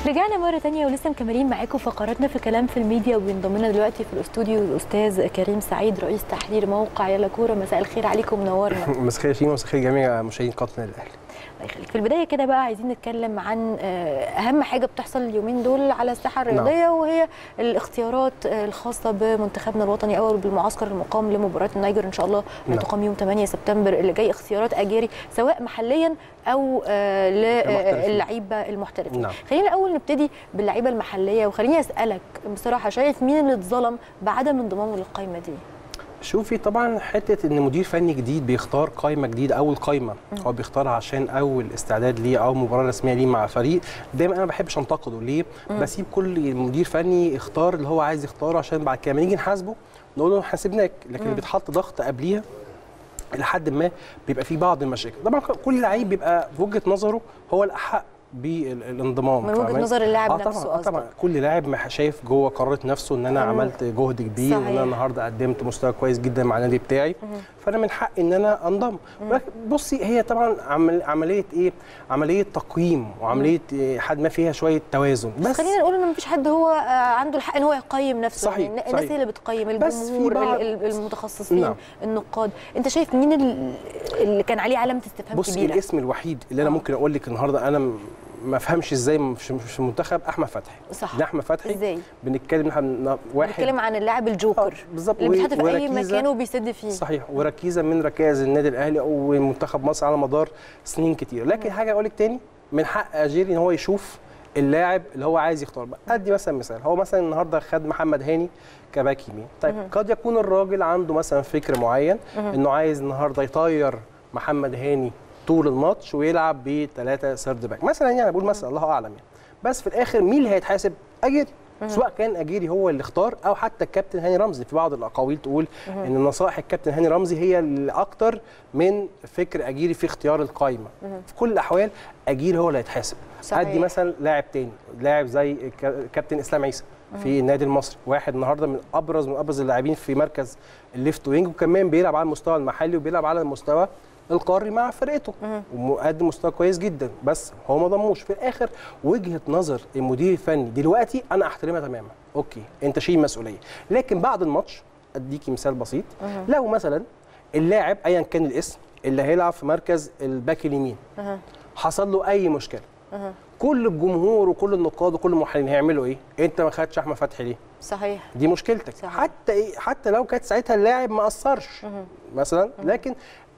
رجعنا مرة تانية ولسه مكملين معاكم فقراتنا في كلام في الميديا وبينضم لنا دلوقتي في الاستوديو الأستاذ كريم سعيد رئيس تحرير موقع يلا كورة مساء الخير عليكم منورنا مساء الخير يا شيماء ومساء الخير جميع مشاهدين قناه النادي الاهلي الله يخليك في البداية كده بقى عايزين نتكلم عن آه، أهم حاجة بتحصل اليومين دول على الساحة الرياضية وهي الاختيارات آه، الخاصة بمنتخبنا الوطني أو بالمعسكر المقام لمباراة النيجر إن شاء الله اللي نعم. تقام يوم 8 سبتمبر اللي جاي اختيارات أجاري سواء محليا أو آه، المحترفين. للعيبة المحترفين نعم. خلينا الأول نبتدي باللعيبة المحلية وخليني أسألك بصراحة شايف مين اللي اتظلم بعدم انضمامه للقائمة دي؟ شوفي طبعا حته ان مدير فني جديد بيختار قائمه جديده اول قائمه هو بيختارها عشان اول استعداد ليه او مباراه رسميه ليه مع فريق دايما انا ما بحبش انتقده ليه بسيب كل مدير فني يختار اللي هو عايز يختاره عشان بعد كده لما نيجي نحاسبه نقول له حاسبناك لكن اللي بيتحط ضغط قبليها لحد ما بيبقى في بعض المشاكل طبعا كل لعيب بيبقى في وجهه نظره هو الاحق بالانضمام من وجهة فاهماني؟ نظر اللاعب آه نفسه طبعا آه قصدك. طبعا كل لاعب ما شايف جوه قرارة نفسه ان انا مم. عملت جهد كبير وان صحيح. انا النهارده قدمت مستوى كويس جدا مع النادي بتاعي فانا من حقي ان انا انضم ولكن بصي هي طبعا عمل عمليه ايه عمليه تقييم وعمليه إيه حد ما فيها شويه توازن بس بس خلينا نقول ان مفيش حد هو آه، عنده الحق ان هو يقيم نفسه صحيح، يعني الناس صحيح. هي اللي بتقيم بس في الجمهور بعض- ال- ال- المتخصصين نعم. النقاد انت شايف مين ال- اللي كان عليه علامه استفهام بصي كبيره الاسم الوحيد اللي انا آه. ممكن اقول لك النهارده انا م- ما افهمش ازاي مش مش في المنتخب احمد فتحي صح ده احمد فتحي ازاي بنتكلم إن إحنا واحد بنتكلم عن اللاعب الجوكر آه، بالظبط اللي بيتحط في اي وركيزة- مكان وبيسد فيه صحيح وركيزه من ركائز النادي الاهلي او منتخب مصر على مدار سنين كتير لكن حاجه اقول لك تاني من حق اجيري ان هو يشوف اللاعب اللي هو عايز يختار بقى ادي مثلا مثال هو مثلا النهارده خد محمد هاني كباك يمين طيب قد يكون الراجل عنده مثلا فكر معين انه عايز النهارده يطير محمد هاني طول الماتش ويلعب بثلاثه سيرد باك مثلا يعني بقول مثلا الله اعلم يعني بس في الاخر مين اللي هيتحاسب اجيري سواء كان اجيري هو اللي اختار او حتى الكابتن هاني رمزي في بعض الاقاويل تقول ان نصائح الكابتن هاني رمزي هي اللي اكتر من فكر اجيري في اختيار القائمه في كل الاحوال اجيري هو اللي هيتحاسب صحيح. ادي مثلا لاعب تاني لاعب زي الك- كابتن اسلام عيسى في النادي المصري واحد النهارده من ابرز من ابرز اللاعبين في مركز الليفت وينج وكمان بيلعب على المستوى المحلي وبيلعب على المستوى القاري مع فرقته ومقدم مستوى كويس جدا بس هو ما ضموش في الاخر وجهه نظر المدير الفني دلوقتي انا احترمها تماما اوكي انت شيل مسؤوليه لكن بعد الماتش اديكي مثال بسيط لو مثلا اللاعب ايا كان الاسم اللي هيلعب في مركز الباك اليمين أها. حصل له اي مشكله أها. كل الجمهور وكل النقاد وكل المحللين هيعملوا ايه انت ما خدتش احمد فتحي ليه صحيح دي مشكلتك صحيح. حتى إيه حتى لو كانت ساعتها اللاعب ما اثرش مثلا لكن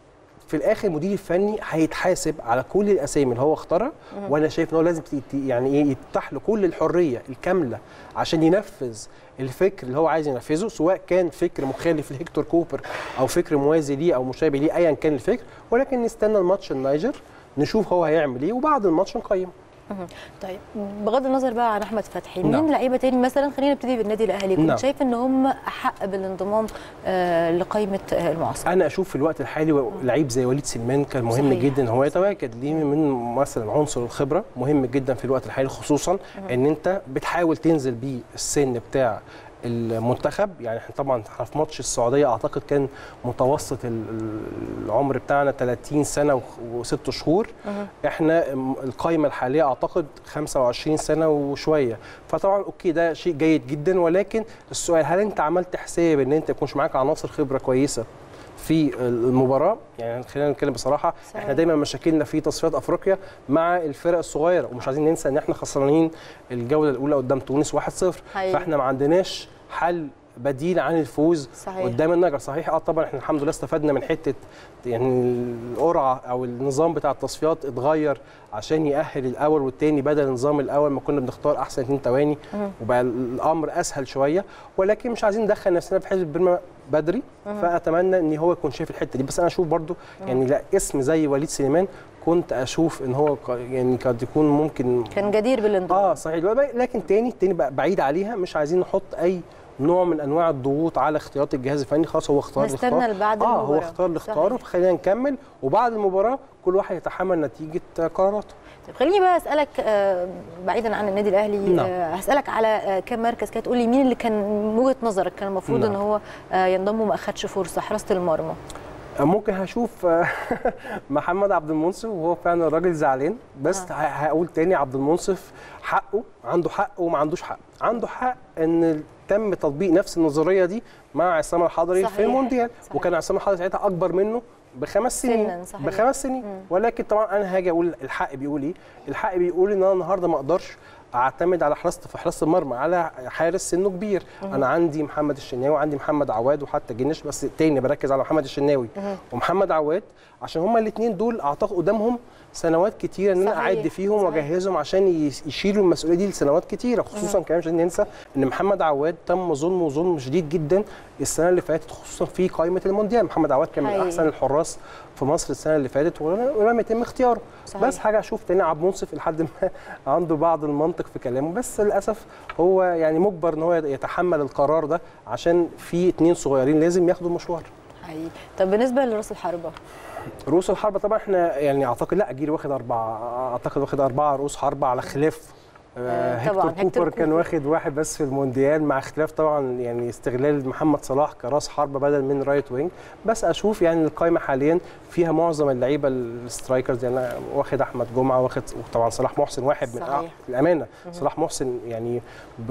في الاخر المدير الفني هيتحاسب على كل الاسامي اللي هو اختارها وانا شايف ان هو لازم يت- يعني ايه يتاح له كل الحريه الكامله عشان ينفذ الفكر اللي هو عايز ينفذه سواء كان فكر مخالف لهيكتور كوبر او فكر موازي ليه او مشابه ليه ايا كان الفكر ولكن نستنى الماتش النيجر نشوف هو هيعمل ايه وبعد الماتش نقيم مهم. طيب بغض النظر بقى عن احمد فتحي مين نعم. لعيبه تاني مثلا خلينا نبتدي بالنادي الاهلي كنت نعم. شايف ان هم احق بالانضمام آه لقائمه آه المعسكر انا اشوف في الوقت الحالي لعيب زي وليد سليمان كان مهم صحيح. صحيح. جدا ان هو يتواجد ليه من مثلا عنصر الخبره مهم جدا في الوقت الحالي خصوصا ان انت بتحاول تنزل بيه السن بتاع المنتخب يعني احنا طبعا إحنا في ماتش السعوديه اعتقد كان متوسط ال- ال- العمر بتاعنا 30 سنه وخ- وست شهور احنا م- القائمه الحاليه اعتقد 25 سنه وشويه فطبعا اوكي ده شيء جيد جدا ولكن السؤال هل انت عملت حساب ان انت يكونش معاك عناصر خبره كويسه في المباراه يعني خلينا نتكلم بصراحه صحيح. احنا دايما مشاكلنا في تصفيات افريقيا مع الفرق الصغيره ومش عايزين ننسى ان احنا خسرانين الجوله الاولى قدام تونس 1-0 حقيقي. فاحنا ما عندناش حل بديل عن الفوز صحيح. قدام النجر صحيح اه طبعا احنا الحمد لله استفدنا من حته يعني القرعه او النظام بتاع التصفيات اتغير عشان يأهل الاول والثاني بدل النظام الاول ما كنا بنختار احسن اثنين تواني وبقى الامر اسهل شويه ولكن مش عايزين ندخل نفسنا في حزب بيرما بدري فاتمنى ان هو يكون شايف الحته دي بس انا اشوف برضو يعني لا اسم زي وليد سليمان كنت اشوف ان هو ق- يعني قد يكون ممكن كان جدير بالانضمام اه صحيح لكن تاني تاني بقى بعيد عليها مش عايزين نحط اي نوع من انواع الضغوط على اختيارات الجهاز الفني خلاص هو اختار نستنى الاختار. لبعد اه هو المباراة. اختار الاختاره صحيح. فخلينا نكمل وبعد المباراه كل واحد يتحمل نتيجه قراراته طيب خليني بقى اسالك آه، بعيدا عن النادي الاهلي نعم. آه، هسالك على آه، كام مركز كده تقول لي مين اللي كان من وجهه نظرك كان المفروض نعم. ان هو آه، ينضم وما اخدش فرصه حراسه المرمى ممكن هشوف محمد عبد المنصف وهو فعلا راجل زعلان بس آه. ه- هقول تاني عبد المنصف حقه عنده حق وما عندوش حق عنده حق ان تم تطبيق نفس النظريه دي مع عصام الحضري في صحيح. المونديال صحيح. وكان عصام الحضري ساعتها اكبر منه بخمس سناً، سنين صحيح. بخمس سنين مم. ولكن طبعا انا هاجي اقول الحق بيقول ايه الحق بيقول ان انا النهارده ما اقدرش اعتمد على حراسه في حراسه المرمى على حارس سنه كبير انا عندي محمد الشناوي وعندي محمد عواد وحتى جنش بس تاني بركز على محمد الشناوي ومحمد عواد عشان هما الاثنين دول اعتقد قدامهم سنوات كتيره ان انا صحيح، اعد فيهم صحيح. واجهزهم عشان يس- يشيلوا المسؤوليه دي لسنوات كتيره خصوصا كمان مش عايزين ننسى ان محمد عواد تم ظلمه ظلم شديد جدا السنه اللي فاتت خصوصا في قائمه المونديال محمد عواد كان من حقيقي. احسن الحراس في مصر السنه اللي فاتت ولم ولم يتم اختياره صحيح. بس حاجه اشوف تاني عبد المنصف لحد ما عنده بعض المنطق في كلامه بس للاسف هو يعني مجبر ان هو يتحمل القرار ده عشان في اتنين صغيرين لازم ياخدوا المشوار حقيقي طب بالنسبه لراس الحربه رؤوس الحربة طبعا احنا يعني اعتقد لا جيل واخد اربعه اعتقد واخد اربعه رؤوس حربة على خلاف آه، آه، هيكتور طبعاً، كوبر هيكتور كان كوبر. واخد واحد بس في المونديال مع اختلاف طبعا يعني استغلال محمد صلاح كراس حربة بدل من رايت وينج بس اشوف يعني القائمه حاليا فيها معظم اللعيبه السترايكرز يعني أنا واخد احمد جمعه واخد وطبعا صلاح محسن واحد من صحيح. أح- الامانه صلاح محسن يعني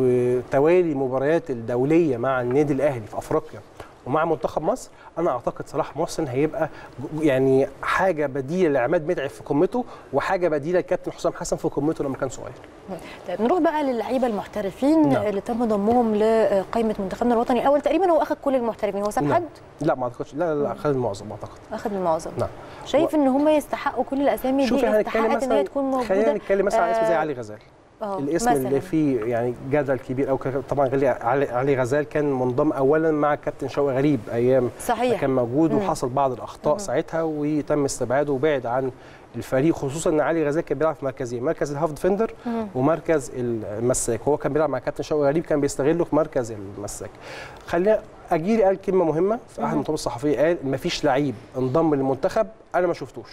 بتوالي المباريات الدوليه مع النادي الاهلي في افريقيا ومع منتخب مصر انا اعتقد صلاح محسن هيبقى ج- يعني حاجه بديله لعماد متعب في قمته وحاجه بديله لكابتن حسام حسن في قمته لما كان صغير طيب نروح بقى للعيبه المحترفين نعم. اللي تم ضمهم لقائمه منتخبنا الوطني الاول تقريبا هو اخذ كل المحترفين هو ساب نعم. حد لا ما اعتقدش لا لا, لا خد المعظم اعتقد اخذ المعظم نعم شايف ان هم يستحقوا كل الاسامي دي شوفي هنتكلم استحقت ان هي مثلا تكون موجوده خلينا نتكلم مثلا على اسم زي آه، علي غزال آه، الاسم مثلاً. اللي فيه يعني جدل كبير او طبعا غالي- علي, علي غزال كان منضم اولا مع كابتن شوقي غريب ايام ما صحيح كان موجود مم. وحصل بعض الاخطاء ساعتها وتم استبعاده وبعد عن الفريق خصوصا ان علي غزال كان بيلعب في مركزين مركز الهاف ديفندر مم. ومركز المساك هو كان بيلعب مع كابتن شوقي غريب كان بيستغله في مركز المساك خلينا اجيري قال كلمه مهمه في احد المؤتمرات الصحفيه قال مفيش لعيب انضم للمنتخب انا ما شفتوش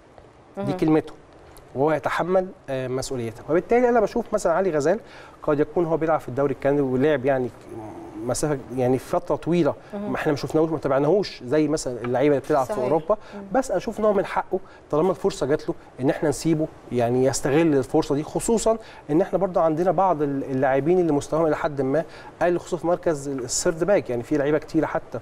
دي كلمته وهو يتحمل آه، مسؤوليتها وبالتالي انا بشوف مثلا علي غزال قد يكون هو بيلعب في الدوري الكندي ولعب يعني مسافه يعني فتره طويله ما احنا ما شفناهوش ما تابعناهوش زي مثلا اللعيبه اللي بتلعب في صحيح. اوروبا بس اشوف ان هو من حقه طالما الفرصه جات له ان احنا نسيبه يعني يستغل الفرصه دي خصوصا ان احنا برضه عندنا بعض اللاعبين اللي مستواهم الى حد ما قل خصوصا في مركز السيرد باك يعني في لعيبه كتيره حتى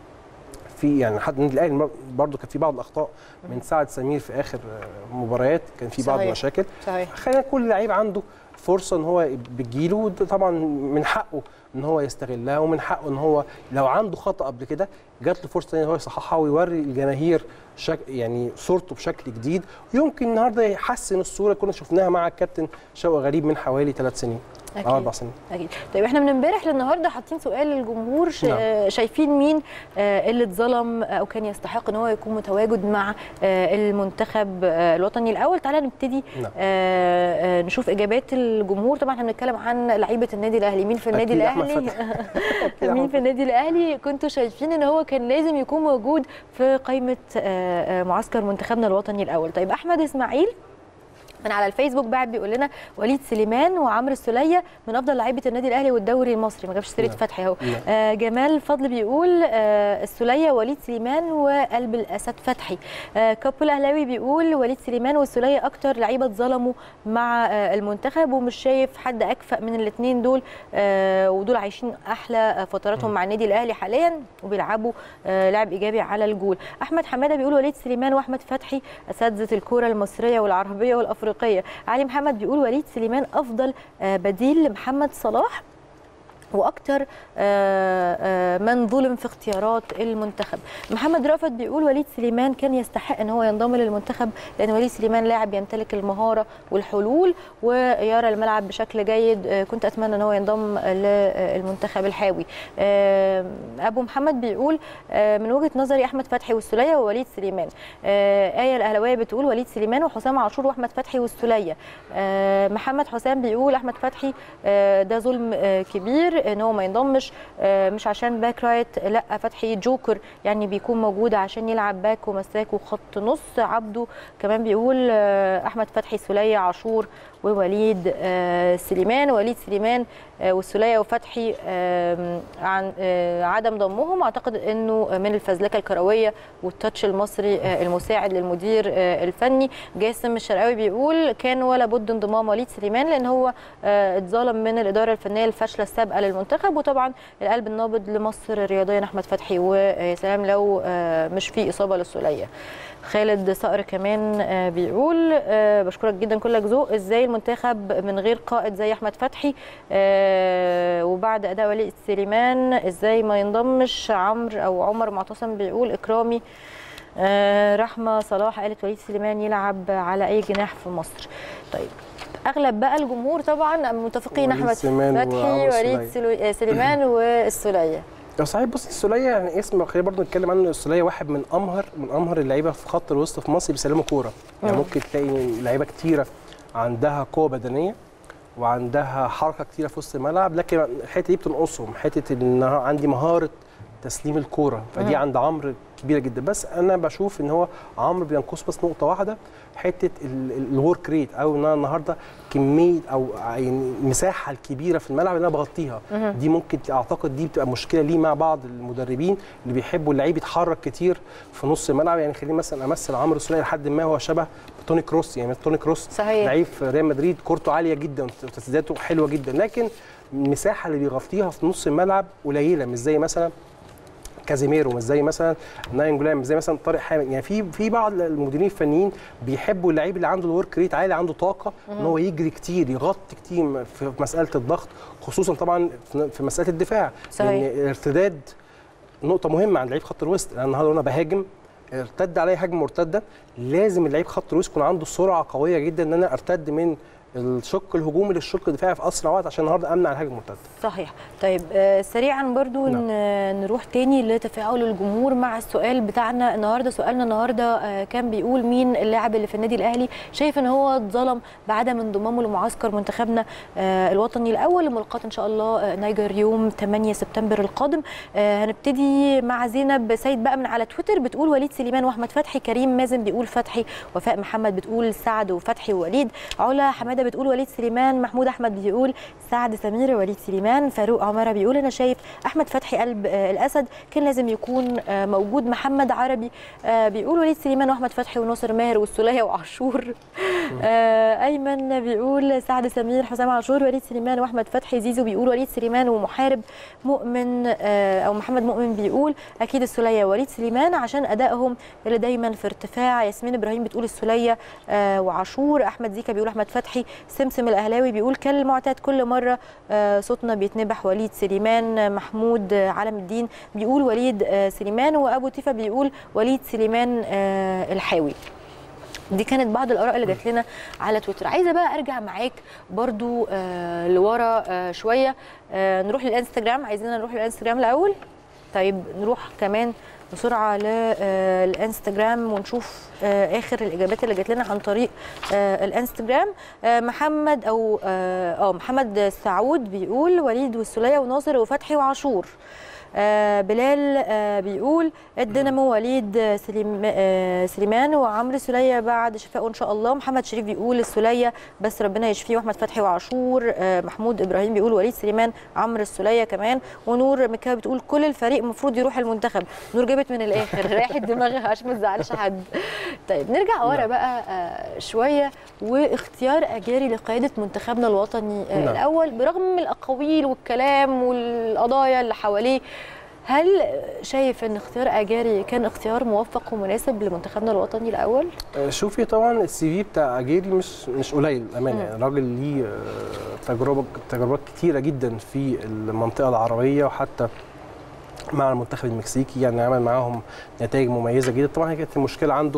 في يعني حد النادي الاهلي برضه كان في بعض الاخطاء من سعد سمير في اخر آه، مباريات كان في بعض صحيح. المشاكل صحيح خلينا كل لعيب عنده فرصه ان هو بتجيله وده طبعا من حقه ان هو يستغلها ومن حقه ان هو لو عنده خطا قبل كده جات له فرصه ان هو يصححها ويوري الجماهير شك يعني صورته بشكل جديد يمكن النهارده يحسن الصوره اللي كنا شفناها مع الكابتن شوقي غريب من حوالي ثلاث سنين أكيد. او اربع سنين اكيد طيب احنا من امبارح للنهارده حاطين سؤال للجمهور ش... نعم. آه، شايفين مين آه، اللي اتظلم او كان يستحق ان هو يكون متواجد مع آه، المنتخب آه، الوطني الاول تعالى نبتدي نعم. آه، آه، نشوف اجابات الجمهور طبعا احنا بنتكلم عن لعيبه النادي الاهلي مين في النادي أكيد أحمد الاهلي أكيد مين أحمد في النادي الاهلي كنتوا شايفين ان هو كان لازم يكون موجود في قائمه آه، آه، معسكر منتخبنا الوطني الاول طيب احمد اسماعيل من على الفيسبوك بعد بيقول لنا وليد سليمان وعمرو السوليه من افضل لعيبه النادي الاهلي والدوري المصري ما جابش سيره نعم. فتحي اهو نعم. آه جمال فضل بيقول آه السوليه وليد سليمان وقلب الاسد فتحي آه كابول اهلاوي بيقول وليد سليمان والسوليه اكتر لعيبه اتظلموا مع آه المنتخب ومش شايف حد اكفأ من الاثنين دول آه ودول عايشين احلى آه، فتراتهم مع النادي الاهلي حاليا وبيلعبوا آه لعب ايجابي على الجول احمد حماده بيقول وليد سليمان واحمد فتحي اساتذه الكره المصريه والعربيه والافريقيه علي محمد بيقول وليد سليمان افضل آه بديل لمحمد صلاح واكتر آه، آه، من ظلم في اختيارات المنتخب محمد رأفت بيقول وليد سليمان كان يستحق ان هو ينضم للمنتخب لان وليد سليمان لاعب يمتلك المهاره والحلول ويرى الملعب بشكل جيد آه، كنت اتمنى ان هو ينضم للمنتخب الحاوي آه، ابو محمد بيقول آه، من وجهه نظري احمد فتحي والسوليه ووليد سليمان آه، ايه الاهلاويه بتقول وليد سليمان وحسام عاشور واحمد فتحي والسوليه آه، محمد حسام بيقول احمد فتحي آه، ده ظلم آه، كبير ان هو ما ينضمش مش عشان باك رايت لا فتحي جوكر يعني بيكون موجود عشان يلعب باك ومساك وخط نص عبده كمان بيقول احمد فتحي سلية عاشور ووليد سليمان وليد سليمان والسلية وفتحي عن عدم ضمهم اعتقد انه من الفزلكه الكرويه والتاتش المصري المساعد للمدير الفني جاسم الشرقاوي بيقول كان ولا بد انضمام وليد سليمان لان هو اتظلم من الاداره الفنيه الفاشله السابقه للمنتخب وطبعا القلب النابض لمصر رياضيا احمد فتحي ويا سلام لو مش في اصابه للسليه خالد صقر كمان بيقول بشكرك جدا كلك ذوق ازاي المنتخب من غير قائد زي احمد فتحي وبعد اداء وليد سليمان ازاي ما ينضمش عمرو او عمر معتصم بيقول اكرامي رحمه صلاح قالت وليد سليمان يلعب على اي جناح في مصر طيب اغلب بقى الجمهور طبعا متفقين احمد فتحي وليد سليمان والسليه صحيح بص السوليه يعني اسم خلينا برضه نتكلم عنه السوليه واحد من امهر من امهر اللعيبه في خط الوسط في مصر بيسلموا كوره يعني ممكن تلاقي لعيبه كتيره عندها قوه بدنيه وعندها حركه كتيره في وسط الملعب لكن الحته دي بتنقصهم حته ان عندي مهاره تسليم الكوره فدي عند عمرو كبيره جدا بس انا بشوف ان هو عمرو بينقص بس نقطه واحده حته الورك ريت او ان انا النهارده كميه او يعني المساحه الكبيره في الملعب اللي انا بغطيها دي ممكن اعتقد دي بتبقى مشكله ليه مع بعض المدربين اللي بيحبوا اللعيب يتحرك كتير في نص الملعب يعني خليني مثلا امثل عمرو السوليه لحد ما هو شبه توني كروس يعني توني كروس صحيح. لعيب في ريال مدريد كورته عاليه جدا وتسديداته حلوه جدا لكن المساحه اللي بيغطيها في نص الملعب قليله مش زي مثلا كازيميرو مش زي مثلا ناين جولام مش زي مثلا طارق حامد يعني في في بعض المديرين الفنيين بيحبوا اللعيب اللي عنده الورك ريت عالي عنده طاقه ان هو يجري كتير يغطي كتير في مساله الضغط خصوصا طبعا في مساله الدفاع صحيح. لان الارتداد نقطه مهمه عند لعيب خط الوسط لان النهارده انا بهاجم ارتد عليا هجمه مرتده لازم اللعيب خط الوسط يكون عنده سرعه قويه جدا ان انا ارتد من الشق الهجومي للشق الدفاعي في اسرع وقت عشان النهارده امنع الهجمه المرتده. صحيح، طيب آه سريعا برضو نعم. نروح تاني لتفاعل الجمهور مع السؤال بتاعنا النهارده، سؤالنا النهارده آه كان بيقول مين اللاعب اللي في النادي الاهلي شايف ان هو اتظلم بعدم انضمامه لمعسكر منتخبنا آه الوطني الاول لملاقاه ان شاء الله آه نيجر يوم 8 سبتمبر القادم. آه هنبتدي مع زينب سيد بقى من على تويتر بتقول وليد سليمان واحمد فتحي، كريم مازن بيقول فتحي، وفاء محمد بتقول سعد وفتحي ووليد، علا حماده بتقول وليد سليمان محمود احمد بيقول سعد سمير وليد سليمان فاروق عماره بيقول انا شايف احمد فتحي قلب الاسد كان لازم يكون موجود محمد عربي بيقول وليد سليمان واحمد فتحي وناصر ماهر والسوليه وعاشور ايمن بيقول سعد سمير حسام عاشور وليد سليمان واحمد فتحي زيزو بيقول وليد سليمان ومحارب مؤمن او محمد مؤمن بيقول اكيد السوليه وليد سليمان عشان ادائهم اللي دايما في ارتفاع ياسمين ابراهيم بتقول السوليه وعاشور احمد زيكا بيقول احمد فتحي سمسم الاهلاوي بيقول كالمعتاد كل مره صوتنا بيتنبح وليد سليمان محمود علم الدين بيقول وليد سليمان وابو تيفا بيقول وليد سليمان الحاوي دي كانت بعض الاراء اللي جات لنا على تويتر عايزه بقى ارجع معاك برضو آه لورا آه شويه آه نروح للانستجرام عايزين نروح للانستجرام الاول طيب نروح كمان بسرعه للانستجرام ونشوف اخر الاجابات اللي جات لنا عن طريق الانستجرام محمد او اه محمد سعود بيقول وليد والسوليه وناصر وفتحي وعاشور آه بلال آه بيقول الدينامو وليد سليم آه سليمان وعمرو سلية بعد شفائه ان شاء الله محمد شريف بيقول السلية بس ربنا يشفيه واحمد فتحي وعاشور محمود ابراهيم بيقول وليد سليمان عمرو السلية كمان ونور مكاوي بتقول كل الفريق المفروض يروح المنتخب نور جابت من الاخر ريحت دماغها عشان ما تزعلش حد طيب نرجع ورا بقى شويه واختيار اجاري لقياده منتخبنا الوطني الاول برغم الاقاويل والكلام والقضايا اللي حواليه هل شايف ان اختيار اجاري كان اختيار موفق ومناسب لمنتخبنا الوطني الاول؟ شوفي طبعا السي في بتاع اجاري مش مش قليل امانه يعني راجل ليه تجربه تجربات كتيره جدا في المنطقه العربيه وحتى مع المنتخب المكسيكي يعني عمل معاهم نتائج مميزه جدا طبعا هي كانت المشكله عنده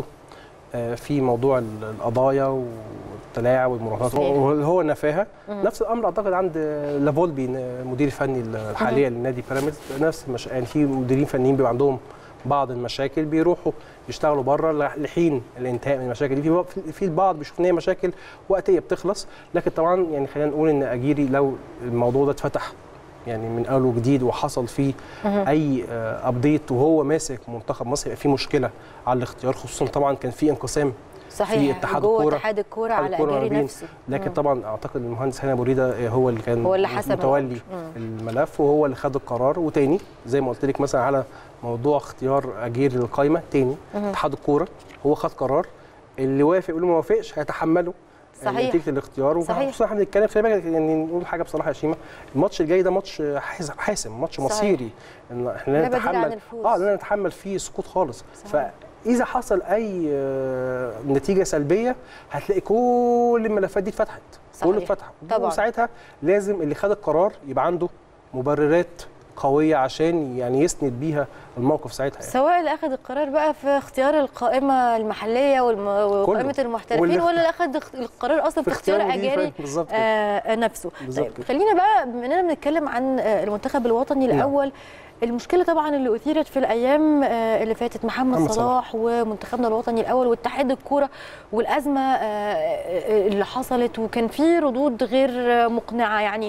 في موضوع القضايا والتلاعب والمراهنات هو نفاها نفس الامر اعتقد عند لافولبي المدير الفني حاليا لنادي بيراميدز نفس المش... يعني في مديرين فنيين بيبقى عندهم بعض المشاكل بيروحوا يشتغلوا بره لحين الانتهاء من المشاكل دي في في البعض بيشوف ان هي مشاكل وقتيه بتخلص لكن طبعا يعني خلينا نقول ان اجيري لو الموضوع ده اتفتح يعني من اول وجديد وحصل فيه اي ابديت وهو ماسك منتخب مصر يبقى فيه مشكله على الاختيار خصوصا طبعا كان في انقسام صحيح في اتحاد جوه الكوره اتحاد الكوره اتحاد على الكورة ما اجاري بين- نفسه لكن مم. طبعا اعتقد المهندس هاني ابو ريده هو اللي كان هو اللي حسم متولي الأمر. مم. الملف وهو اللي خد القرار وتاني زي ما قلت لك مثلا على موضوع اختيار اجير للقائمه تاني اتحاد الكوره هو خد قرار اللي وافق واللي ما وافقش هيتحملوا صحيح. نتيجه الاختيار صحيح. وخصوصا احنا بنتكلم خلي بالك يعني نقول حاجه بصراحه يا شيماء الماتش الجاي ده ماتش حاسم حاسم ماتش صحيح. مصيري ان احنا لا لا بديل عن نتحمل الفوز. اه لا نتحمل فيه سقوط خالص صحيح. فاذا حصل اي آه، نتيجه سلبيه هتلاقي كل الملفات دي اتفتحت صحيح. كله اتفتح طبعاً. وساعتها لازم اللي خد القرار يبقى عنده مبررات قويه عشان يعني يسند بيها الموقف ساعتها يعني. سواء اللي اخذ القرار بقى في اختيار القائمه المحليه والم... وقائمه المحترفين واللي ولا اللي اخذ اخ- القرار اصلا في اختيار مدير اجاري فني. بالظبط كده. آه نفسه بالظبط طيب كده. خلينا بقى بما اننا بنتكلم عن آه، المنتخب الوطني نعم. الاول المشكله طبعا اللي اثيرت في الايام آه، اللي فاتت محمد, محمد صلاح, صلاح. ومنتخبنا الوطني الاول واتحاد الكوره والازمه آه، آه، اللي حصلت وكان في ردود غير آه، مقنعه يعني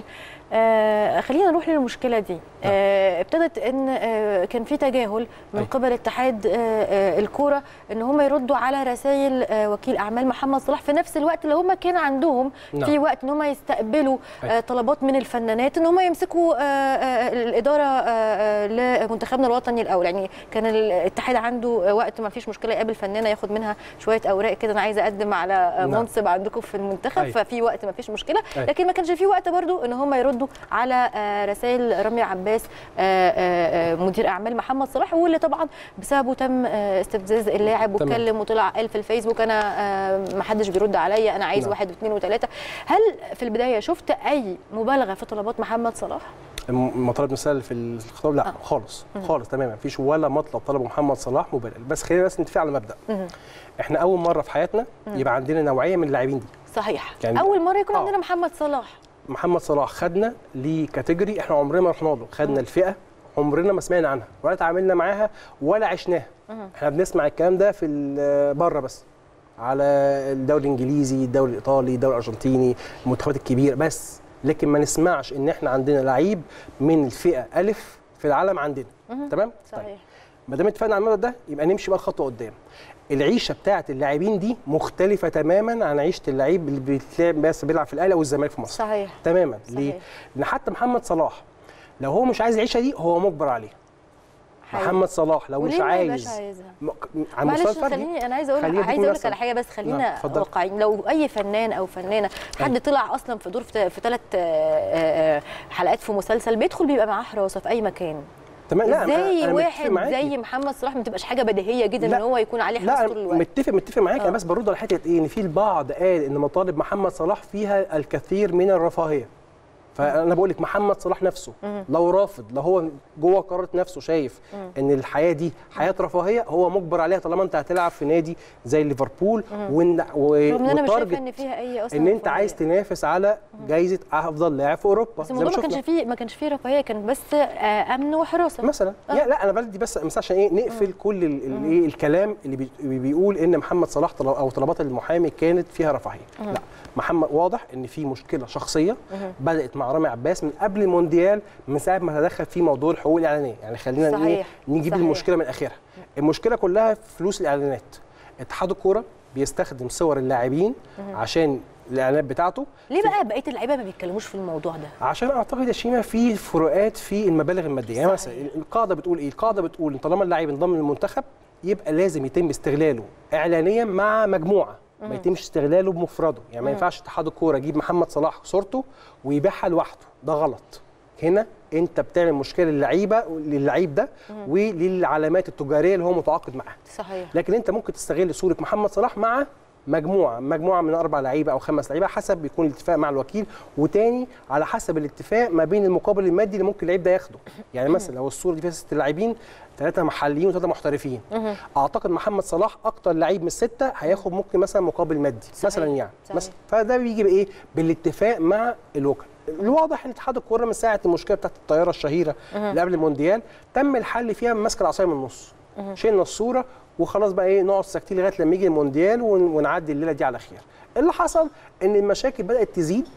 آه خلينا نروح للمشكله دي آه ابتدت ان آه كان في تجاهل من أي. قبل اتحاد آه آه الكوره ان هم يردوا على رسائل آه وكيل اعمال محمد صلاح في نفس الوقت اللي هم كان عندهم نعم. في وقت ان هم يستقبلوا أي. آه طلبات من الفنانات ان هم يمسكوا آه آه الاداره آه آه لمنتخبنا الوطني الاول يعني كان الاتحاد عنده وقت ما فيش مشكله يقابل فنانه ياخد منها شويه اوراق كده انا عايزه اقدم على آه، نعم. منصب عندكم في المنتخب أي. ففي وقت ما فيش مشكله أي. لكن ما كانش في وقت برضو ان هم يردوا على آه، رسائل رامي عباس آه، آه، آه، مدير اعمال محمد صلاح واللي طبعا بسببه تم آه، استفزاز اللاعب تمام. واتكلم وطلع قال في الفيسبوك انا آه، ما حدش بيرد عليا انا عايز نعم. واحد واثنين وثلاثه هل في البدايه شفت اي مبالغه في طلبات محمد صلاح؟ مطالب مثال في الخطاب لا آه. خالص خالص تماما مفيش ولا مطلب طلبه محمد صلاح مبالغ بس خلينا بس نتفق على مبدا مهم. احنا اول مره في حياتنا يبقى عندنا نوعيه من اللاعبين دي صحيح يعني- اول مره يكون آه. عندنا محمد صلاح محمد صلاح خدنا لكاتيجوري احنا عمرنا ما رحنا له خدنا الفئه عمرنا ما سمعنا عنها ولا تعاملنا معاها ولا عشناها احنا بنسمع الكلام ده في ال- بره بس على الدوري الانجليزي الدوري الايطالي الدوري الارجنتيني المنتخبات الكبيره بس لكن ما نسمعش ان احنا عندنا لعيب من الفئه الف في العالم عندنا تمام صحيح ما دام اتفقنا على المبدا ده يبقى نمشي بقى خطوه قدام العيشه بتاعه اللاعبين دي مختلفه تماما عن عيشه اللعيب اللي بيتلعب بس بيلعب في الاهلي او الزمالك في مصر صحيح تماما صحيح. ليه؟ لان حتى محمد صلاح لو هو مش عايز العيشه دي هو مجبر عليها حقيقي. محمد صلاح لو مش وليه ما يبقاش عايز عايزها؟ م- عن مستوى معلش الفردي خليني انا عايزه اقول خليني أديك عايزه اقول لك مثل. على حاجه بس نعم، خلينا اتفضل. واقعيين لو اي فنان او فنانه حد أي. طلع اصلا في دور في في ثلاث حلقات في مسلسل بيدخل بيبقى معاه حراسه في اي مكان تمام لا أنا- ازاي أنا متفق واحد معاكي. زي محمد صلاح ما تبقاش حاجه بديهيه جدا لا. ان هو يكون عليه لا حراسه طول أنا الوقت متفق متفق معاك آه. انا بس برد على حته ايه ان في البعض قال ان مطالب محمد صلاح فيها الكثير من الرفاهيه فانا بقول لك محمد صلاح نفسه لو رافض لو هو جوه قرارة نفسه شايف ان الحياه دي حياه رفاهيه هو مجبر عليها طالما انت هتلعب في نادي زي ليفربول وإن- و- رغم ان انا مش شايفه وتارجت ان فيها اي اصلا ان انت رفاهية. عايز تنافس على جائزه افضل لاعب في اوروبا بس زي الموضوع ما شفنا. كانش فيه ما كانش فيه رفاهيه كان بس آه، امن وحراسه مثلا آه. يا لا انا بدي بس مثلا عشان ايه نقفل كل ال- ال- ايه الكلام اللي بي- بيقول ان محمد صلاح طلب او طلبات المحامي كانت فيها رفاهيه لا محمد واضح ان في مشكله شخصيه بدات مع رامي عباس من قبل المونديال من ساعه ما تدخل في موضوع الحقوق الاعلانيه يعني خلينا صحيح، ايه نجيب صحيح. المشكله من اخرها المشكله كلها في فلوس الاعلانات اتحاد الكوره بيستخدم صور اللاعبين عشان الاعلانات بتاعته ليه بقى بقيه اللعيبه ما بيتكلموش في الموضوع ده عشان اعتقد يا شيماء في فروقات في المبالغ الماديه يعني مثلا صحيح. القاعده بتقول ايه القاعده بتقول ان طالما اللاعب انضم للمنتخب يبقى لازم يتم استغلاله اعلانيا مع مجموعه ما يتمش استغلاله بمفرده يعني ما ينفعش اتحاد الكوره يجيب محمد صلاح صورته ويبيعها لوحده ده غلط هنا انت بتعمل مشكله للعيبه للعيب ده وللعلامات التجاريه اللي هو متعاقد معاها صحيح لكن انت ممكن تستغل صوره محمد صلاح مع مجموعه مجموعه من اربع لعيبه او خمس لعيبه حسب بيكون الاتفاق مع الوكيل وتاني على حسب الاتفاق ما بين المقابل المادي اللي ممكن اللعيب ده ياخده يعني مثلا لو الصوره دي فيها ست لاعبين ثلاثه محليين وثلاثه محترفين اعتقد محمد صلاح اكتر لعيب من السته هياخد ممكن مثلا مقابل مادي صحيح. مثلا يعني صحيح. مثلا فده بيجي بايه بالاتفاق مع الوكلاء الواضح ان اتحاد الكوره من ساعه المشكله بتاعت الطياره الشهيره اللي قبل المونديال تم الحل فيها من ماسك العصايه من النص شلنا الصوره وخلاص بقى ايه نقعد ساكتين لغايه لما يجي المونديال ون- ونعدي الليله دي على خير اللي حصل ان المشاكل بدات تزيد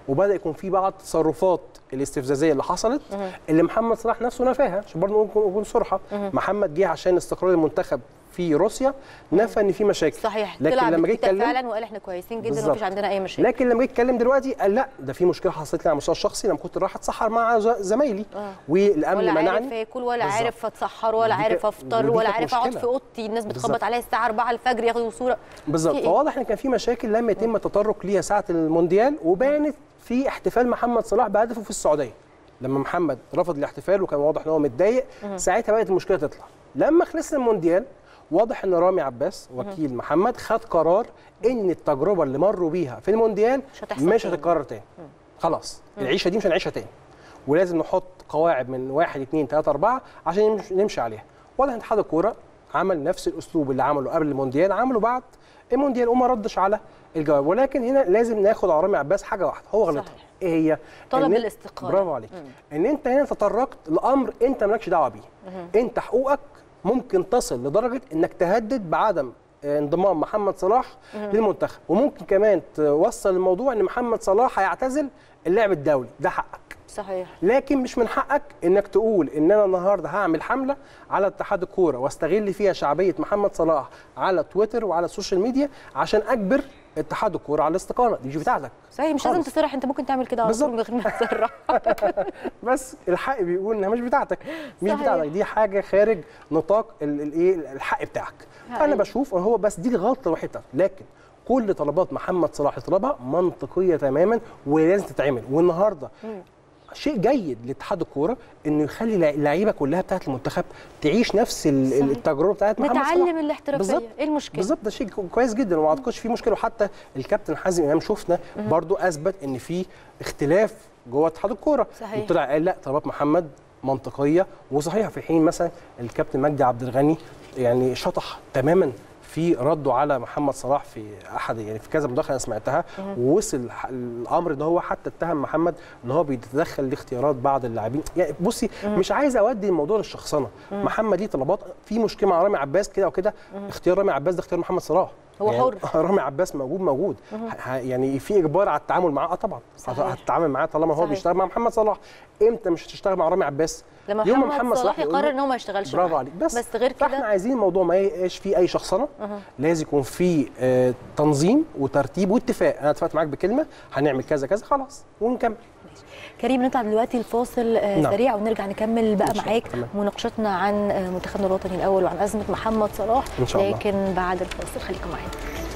وبدا يكون في بعض التصرفات الاستفزازيه اللي حصلت اللي محمد صلاح نفسه نفاها عشان برضه نكون نكون صراحه محمد جه عشان استقرار المنتخب في روسيا نفى ان في مشاكل صحيح لكن طلع لما جه بتويتر يتكلم فعلا وقال احنا كويسين جدا بالظبط. ومفيش عندنا اي مشاكل لكن لما جه يتكلم دلوقتي قال لا ده في مشكله حصلت لي على المستوى الشخصي لما كنت رايح اتسحر مع ز- زمايلي آه. والامن ولا عارف منعني اكل ولا بالظبط. عارف اتسحر ولا ودي عارف كانت- افطر ودي ولا كانت عارف اقعد مشكلة. في اوضتي الناس بتخبط بالظبط. عليا الساعه 4 الفجر ياخدوا صوره بالظبط في إيه؟ فواضح ان كان في مشاكل لم يتم التطرق ليها ساعه المونديال وبانت في احتفال محمد صلاح بهدفه في السعوديه لما محمد رفض الاحتفال وكان واضح ان هو متضايق ساعتها بدات المشكله تطلع لما خلصنا المونديال واضح ان رامي عباس وكيل محمد خد قرار ان التجربه اللي مروا بيها في المونديال مش هتحصل مش تاني. هتتكرر تاني خلاص العيشه دي مش هنعيشها تاني ولازم نحط قواعد من واحد اثنين ثلاثة أربعة عشان نمشي, نمشي عليها واضح ان اتحاد الكورة عمل نفس الأسلوب اللي عمله قبل المونديال عمله بعد المونديال وما ردش على الجواب ولكن هنا لازم ناخد على رامي عباس حاجة واحدة هو غلطها صحيح. ايه هي؟ طلب إن- الاستقالة. برافو عليك ان انت هنا تطرقت لامر انت مالكش دعوه بيه انت حقوقك ممكن تصل لدرجه انك تهدد بعدم انضمام محمد صلاح للمنتخب وممكن كمان توصل الموضوع ان محمد صلاح هيعتزل اللعب الدولي ده حقك صحيح لكن مش من حقك انك تقول ان انا النهارده هعمل حمله على اتحاد الكوره واستغل فيها شعبيه محمد صلاح على تويتر وعلى السوشيال ميديا عشان اجبر اتحاد الكوره على الاستقاله دي مش بتاعتك صحيح مش لازم خالص. تصرح انت ممكن تعمل كده على بالظبط. طول من غير ما تصرح بس الحق بيقول انها مش بتاعتك مش صحيح. بتاعتك دي حاجه خارج نطاق ال- الايه الحق بتاعك حقيقي. فانا بشوف هو بس دي الغلطه الوحيده بتاعته لكن كل طلبات محمد صلاح اللي طلبها منطقيه تماما ولازم تتعمل والنهارده شيء جيد لاتحاد الكوره انه يخلي اللع- اللعيبه كلها بتاعت المنتخب تعيش نفس ال- صحيح. التجربه بتاعت محمد صلاح نتعلم الاحترافيه بالظبط. ايه المشكله بالظبط ده شيء كويس جدا وما اعتقدش فيه مشكله وحتى الكابتن حازم امام شفنا برضو اثبت ان في اختلاف جوه اتحاد الكوره صحيح. وطلع قال لا طلبات محمد منطقيه وصحيحه في حين مثلا الكابتن مجدي عبد الغني يعني شطح تماما في رده على محمد صلاح في احد يعني في كذا مداخله انا سمعتها ووصل ح- الامر ان هو حتى اتهم محمد ان هو بيتدخل لاختيارات بعض اللاعبين يعني بصي مش عايز اودي الموضوع للشخصنه محمد ليه طلبات في مشكله مع رامي عباس كده وكده اختيار رامي عباس ده اختيار محمد صلاح هو يعني حر. رامي عباس موجود موجود ه- يعني في اجبار على التعامل معاه اه طبعا صحيح. هتتعامل معاه طالما هو صحيح. بيشتغل مع محمد صلاح امتى مش هتشتغل مع رامي عباس لما يوم ما محمد صلاح يقول له- يقرر ان هو ما يشتغلش برافو معاه. عليك بس بس غير فاحنا كده عايزين الموضوع ما يبقاش فيه اي شخصنه لازم يكون فيه آه تنظيم وترتيب واتفاق انا اتفقت معاك بكلمه هنعمل كذا كذا خلاص ونكمل كريم نطلع دلوقتي الفاصل آه، نعم. سريع ونرجع نكمل بقى إن شاء الله. معاك تمام. مناقشتنا عن آه، منتخبنا الوطني الاول وعن ازمه محمد صلاح إن شاء الله. لكن بعد الفاصل خليكم معانا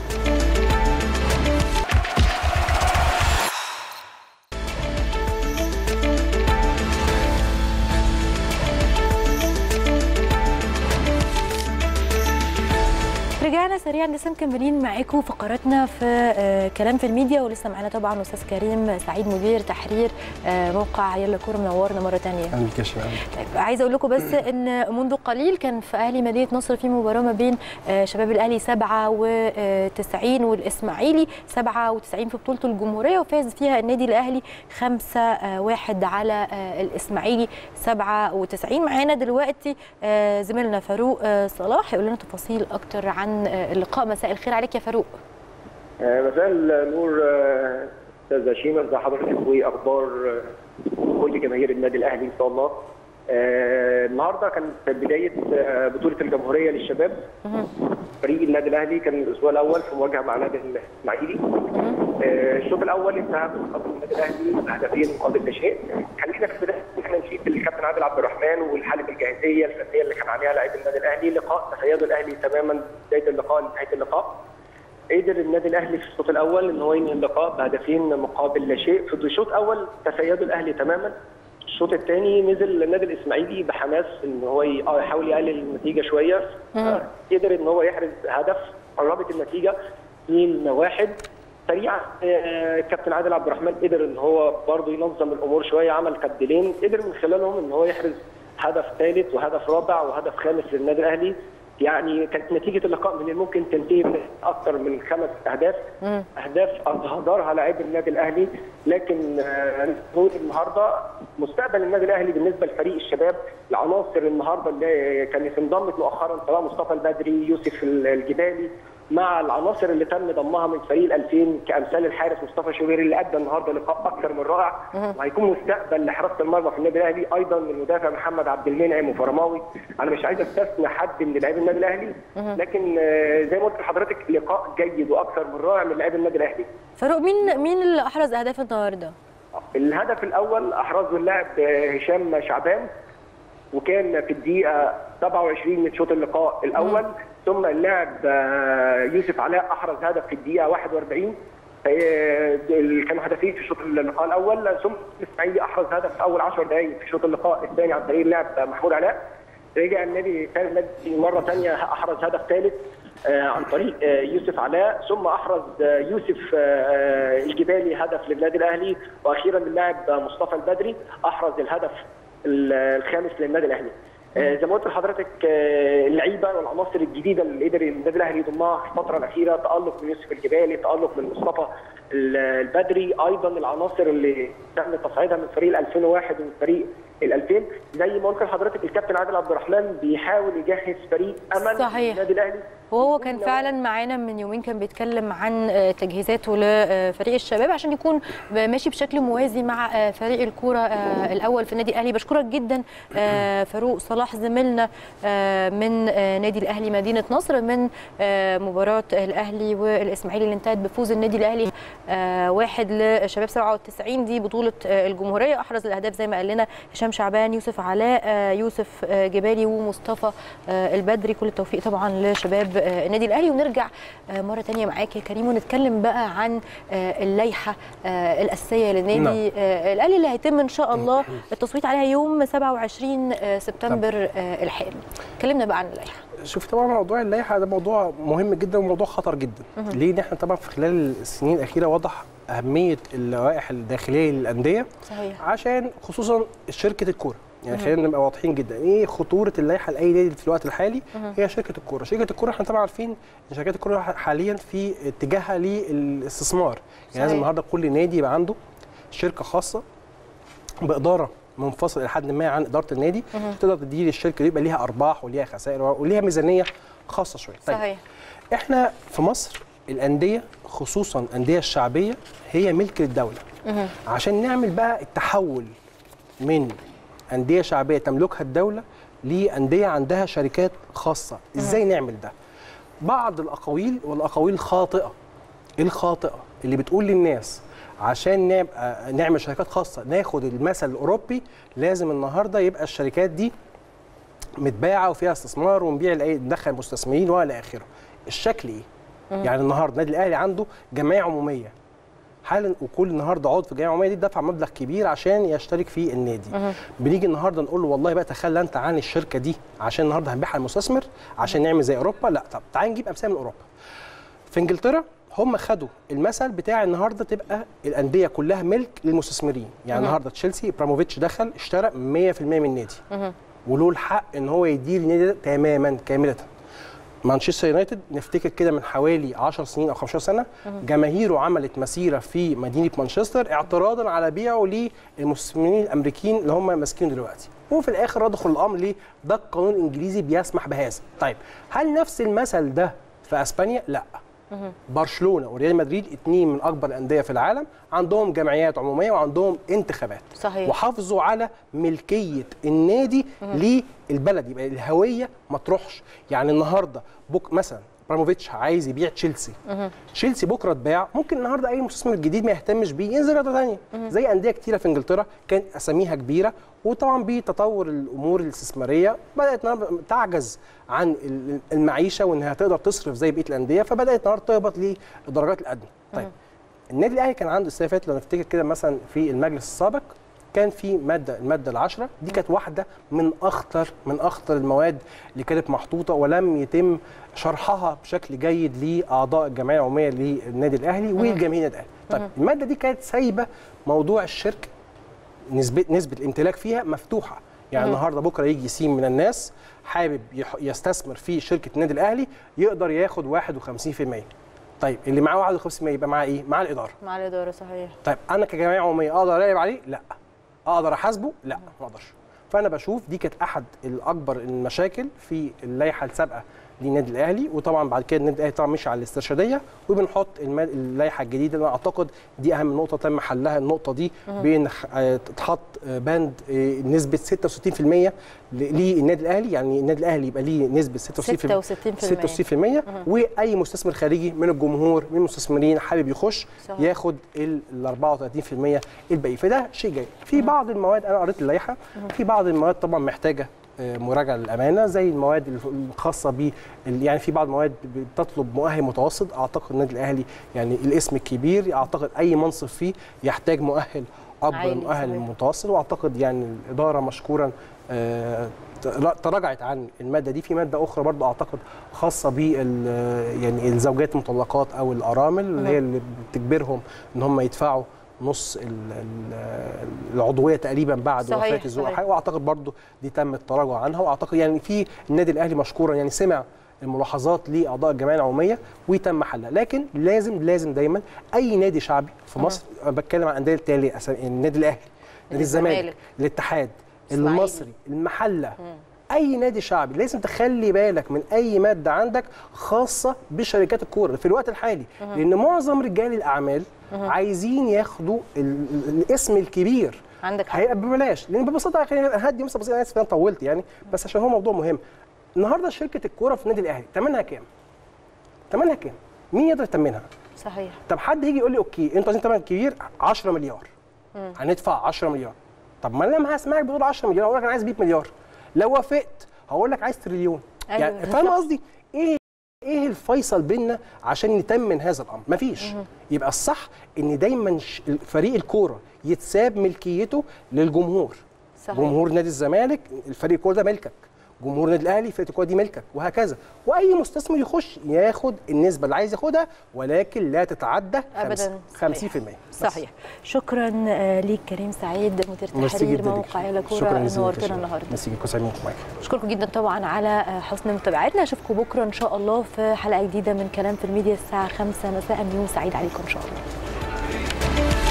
رجعنا سريعا لسه مكملين معاكم فقراتنا في آه، كلام في الميديا ولسه معانا طبعا استاذ كريم سعيد مدير تحرير آه، موقع يلا كوره منورنا مره ثانيه اهلا بك يا شباب طيب عايزه اقول لكم بس ان منذ قليل كان في اهلي مدينه نصر في مباراه ما بين آه، شباب الاهلي 97 والاسماعيلي 97 في بطوله الجمهوريه وفاز فيها النادي الاهلي 5 1 على آه، الاسماعيلي 97 معانا دلوقتي آه، زميلنا فاروق آه، صلاح يقول لنا تفاصيل اكتر عن آه، اللقاء مساء الخير عليك يا فاروق آه، مساء النور آه، استاذ شيماء ازي حضرتك واخبار آه، كل جماهير النادي الاهلي ان شاء الله آه، النهارده كانت بدايه آه، بطوله الجمهوريه للشباب فريق النادي الاهلي كان الاسبوع الاول في مواجهه مع نادي الاسماعيلي آه، الشوط الاول انتهى بتقدم النادي الاهلي بهدفين مقابل لا شيء خلينا في البدايه احنا نشيد بالكابتن عادل عبد الرحمن والحاله الجاهزيه الفنيه اللي كان عليها لاعبي النادي الاهلي لقاء تفيد الاهلي تماما بدايه اللقاء لنهايه اللقاء قدر النادي الاهلي في الشوط الاول ان هو ينهي اللقاء بهدفين مقابل لا شيء في الشوط الاول تفيد الاهلي تماما الشوط الثاني نزل النادي الاسماعيلي بحماس ان هو ي- آه يحاول يقلل النتيجه شويه آه، قدر ان هو يحرز هدف قربت النتيجه 2 1 سريعا آه، كابتن عادل عبد الرحمن قدر ان هو برضه ينظم الامور شويه عمل تبديلين قدر من خلالهم ان هو يحرز هدف ثالث وهدف رابع وهدف خامس للنادي الاهلي يعني كانت نتيجه اللقاء من الممكن تنتهي باكثر من خمس اهداف اهداف اهدرها لاعبي النادي الاهلي لكن آه، نقول النهارده مستقبل النادي الاهلي بالنسبه لفريق الشباب العناصر النهارده اللي كانت انضمت مؤخرا سواء مصطفى البدري يوسف الجبالي مع العناصر اللي تم ضمها من فريق ال 2000 كامثال الحارس مصطفى شوبير اللي ادى النهارده لقاء اكثر من رائع وهيكون مستقبل لحراسه المرمى في النادي الاهلي ايضا من المدافع محمد عبد المنعم وفرماوي انا مش عايز استثنى حد من لاعبي النادي الاهلي لكن آه، زي ما قلت لحضرتك لقاء جيد واكثر من رائع من لاعبي النادي الاهلي فاروق مين مين اللي احرز اهداف النهارده؟ الهدف الاول احرزه اللاعب آه، هشام شعبان وكان في الدقيقه 27 من شوط اللقاء الاول ثم اللاعب آه، يوسف علاء احرز هدف في الدقيقه 41 آه، اللي كانوا هدفين في شوط اللقاء الاول ثم الاسماعيلي احرز هدف في اول 10 دقائق في شوط اللقاء الثاني عن طريق اللاعب محمود علاء رجع النادي ثاني النادي مره ثانيه احرز هدف ثالث آه، عن طريق آه، يوسف علاء ثم احرز آه، يوسف آه، آه، الجبالي هدف للنادي الاهلي واخيرا اللاعب مصطفى البدري احرز الهدف ال- الخامس للنادي الاهلي آه، زي ما قلت لحضرتك آه، اللعيبه والعناصر الجديده اللي قدر النادي الاهلي يضمها في الفتره الاخيره تالق من يوسف الجبالي تالق من مصطفى ال- البدري ايضا العناصر اللي تم تصعيدها من فريق ال 2001 ومن فريق ال 2000 زي ما قلت لحضرتك الكابتن عادل عبد الرحمن بيحاول يجهز فريق امل صحيح. للنادي الاهلي وهو كان فعلا معانا من يومين كان بيتكلم عن آه، تجهيزاته لفريق الشباب عشان يكون ماشي بشكل موازي مع آه، فريق الكوره آه، الاول في النادي الاهلي بشكرك جدا آه، فاروق صلاح زميلنا آه، من آه، نادي الاهلي مدينه نصر من آه، مباراه الاهلي والاسماعيلي اللي انتهت بفوز النادي الاهلي آه، واحد لشباب 97 دي بطوله آه، الجمهوريه احرز الاهداف زي ما قال لنا هشام شعبان يوسف علاء آه، يوسف آه، جبالي ومصطفى آه، البدري كل التوفيق طبعا لشباب آه، النادي الاهلي ونرجع آه، مره تانية معاك يا كريم ونتكلم بقى عن آه، اللائحه آه، الاساسيه للنادي نعم. آه، الاهلي اللي هيتم ان شاء الله التصويت عليها يوم 27 آه، سبتمبر آه، الحالي كلمنا بقى عن اللائحه شوف طبعا موضوع اللائحه ده موضوع مهم جدا وموضوع خطر جدا ليه ان احنا طبعا في خلال السنين الاخيره وضح اهميه اللوائح الداخليه للانديه صحيح عشان خصوصا شركه الكوره يعني خلينا نبقى واضحين جدا ايه خطوره اللائحه لاي نادي في الوقت الحالي هي شركه الكوره شركه الكوره احنا طبعا عارفين ان شركات الكوره حاليا في اتجاهها للاستثمار يعني لازم صحيح. النهارده كل نادي يبقى عنده شركه خاصه باداره منفصل الى حد ما عن اداره النادي تقدر تدير الشركه دي يبقى ليها ارباح وليها خسائر وليها ميزانيه خاصه شويه صحيح احنا في مصر الانديه خصوصا الانديه الشعبيه هي ملك للدوله عشان نعمل بقى التحول من انديه شعبيه تملكها الدوله لانديه عندها شركات خاصه ازاي نعمل ده بعض الاقاويل والاقاويل الخاطئه الخاطئه اللي بتقول للناس عشان نبقى نعمل شركات خاصه ناخد المثل الاوروبي لازم النهارده يبقى الشركات دي متباعه وفيها استثمار ونبيع لاي ندخل مستثمرين والى اخره الشكل ايه يعني النهارده النادي الاهلي عنده جمعيه عموميه حالا وكل النهارده عضو في الجمعيه العموميه دي دفع مبلغ كبير عشان يشترك في النادي بنيجي النهارده نقول له والله بقى تخلى انت عن الشركه دي عشان النهارده هنبيعها للمستثمر عشان نعمل زي اوروبا لا طب تعال نجيب امثله من اوروبا في انجلترا هم خدوا المثل بتاع النهارده تبقى الانديه كلها ملك للمستثمرين يعني النهارده تشيلسي ابراموفيتش دخل اشترى 100% من النادي وله الحق ان هو يدير النادي ده تماما كامله مانشستر يونايتد نفتكر كده من حوالي 10 سنين او 15 سنه جماهيره عملت مسيره في مدينه مانشستر اعتراضا على بيعه للمستثمرين الامريكيين اللي هم ماسكين دلوقتي وفي الاخر رضخوا الامر ليه ده القانون الانجليزي بيسمح بهذا طيب هل نفس المثل ده في اسبانيا لا برشلونه وريال مدريد اتنين من اكبر الانديه في العالم عندهم جمعيات عموميه وعندهم انتخابات صحيح. وحافظوا على ملكيه النادي للبلد يبقى الهويه ما تروحش يعني النهارده بك مثلا ابراموفيتش عايز يبيع تشيلسي تشيلسي بكره اتباع ممكن النهارده اي مستثمر جديد ما يهتمش بيه ينزل رياضه ثانيه زي انديه كتيره في انجلترا كان اساميها كبيره وطبعا بتطور الامور الاستثماريه بدات النهارده تعجز عن ال- المعيشه وانها تقدر تصرف زي بقيه الانديه فبدات النهارده تهبط للدرجات الادنى طيب النادي الاهلي كان عنده السنه اللي فاتت لو نفتكر كده مثلا في المجلس السابق كان في ماده الماده العشرة دي كانت واحده من اخطر من اخطر المواد اللي كانت محطوطه ولم يتم شرحها بشكل جيد لاعضاء الجمعيه العموميه للنادي الاهلي والجماهير النادي الاهلي طيب الماده دي كانت سايبه موضوع الشركه نسبه نسبه الامتلاك فيها مفتوحه يعني النهارده بكره يجي سين من الناس حابب يح- يستثمر في شركه النادي الاهلي يقدر ياخد 51% طيب اللي معاه 51% يبقى معاه ايه؟ معاه الاداره مع الاداره صحيح طيب انا كجمعيه عموميه اقدر اراقب عليه؟ لا اقدر احاسبه؟ لا ما اقدرش فانا بشوف دي كانت احد الاكبر المشاكل في اللائحه السابقه للنادي الاهلي وطبعا بعد كده النادي الاهلي طبعا مشي على الاسترشاديه وبنحط الم- اللائحه الجديده اللي انا اعتقد دي اهم نقطه تم حلها النقطه دي بين خ- آه، تتحط آه، بند آه، نسبه 66% ل- للنادي الاهلي يعني النادي الاهلي يبقى ليه نسبه 66% 66% 66% واي مستثمر خارجي من الجمهور من المستثمرين حابب يخش صحيح. ياخد ال ال 34% الباقي فده شيء جيد في بعض المواد انا قريت اللائحه في بعض المواد طبعا محتاجه آه، مراجعه للامانه زي المواد الف- الخاصه ب يعني في بعض المواد بتطلب مؤهل متوسط اعتقد النادي الاهلي يعني الاسم الكبير اعتقد اي منصب فيه يحتاج مؤهل اكبر عالي، مؤهل صحيح. متوسط واعتقد يعني الاداره مشكورا آه، تراجعت عن الماده دي في ماده اخرى برضو اعتقد خاصه بال يعني الزوجات المطلقات او الارامل اللي هي اللي بتجبرهم ان هم يدفعوا نص ال- ال- العضويه تقريبا بعد صحيح، وفاه الزوج صحيح. واعتقد برضو دي تم التراجع عنها واعتقد يعني في النادي الاهلي مشكورا يعني سمع الملاحظات لاعضاء الجمعيه العموميه وتم حلها لكن لازم لازم دايما اي نادي شعبي في مصر انا بتكلم عن انديه التالي أسا- النادي الاهلي نادي الزمالك الزمالك. الاتحاد إسماعيلي. المصري المحله اي نادي شعبي لازم تخلي بالك من اي ماده عندك خاصه بشركات الكوره في الوقت الحالي لان معظم رجال الاعمال عايزين ياخدوا ال- ال- الاسم الكبير عندك حق. هيبقى ببلاش لان ببساطه خلينا هدي مثلا بسيطه انا اسف انا طولت يعني بس عشان هو موضوع مهم النهارده شركه الكوره في النادي الاهلي ثمنها كام؟ ثمنها كام؟ مين يقدر يثمنها؟ صحيح طب حد يجي يقول لي اوكي انتوا عايزين ثمن كبير 10 مليار هندفع 10 مليار طب ما انا لما هسمعك بتقول 10 مليار اقول لك انا عايز 100 مليار لو وافقت هقول لك عايز تريليون أيوة، يعني فاهم قصدي ايه ايه الفيصل بيننا عشان نتمن هذا الامر مفيش يبقى الصح ان دايما ش- فريق الكوره يتساب ملكيته للجمهور صحيح. جمهور نادي الزمالك الفريق الكوره ده ملكك جمهور النادي الاهلي فرقه الكوره دي ملكك وهكذا واي مستثمر يخش ياخد النسبه اللي عايز ياخدها ولكن لا تتعدى ابدا 50% صحيح. بس. صحيح شكرا آه، ليك كريم سعيد مدير ميرسي تحرير جدا ليك. موقع يلا شكرا كوره جزيلا نورتنا شكراً. النهارده ميرسي جدا كويس إني معاك اشكركم جدا طبعا على آه، حسن متابعتنا اشوفكم بكره ان شاء الله في حلقه جديده من كلام في الميديا الساعه 5 مساء يوم سعيد عليكم ان شاء الله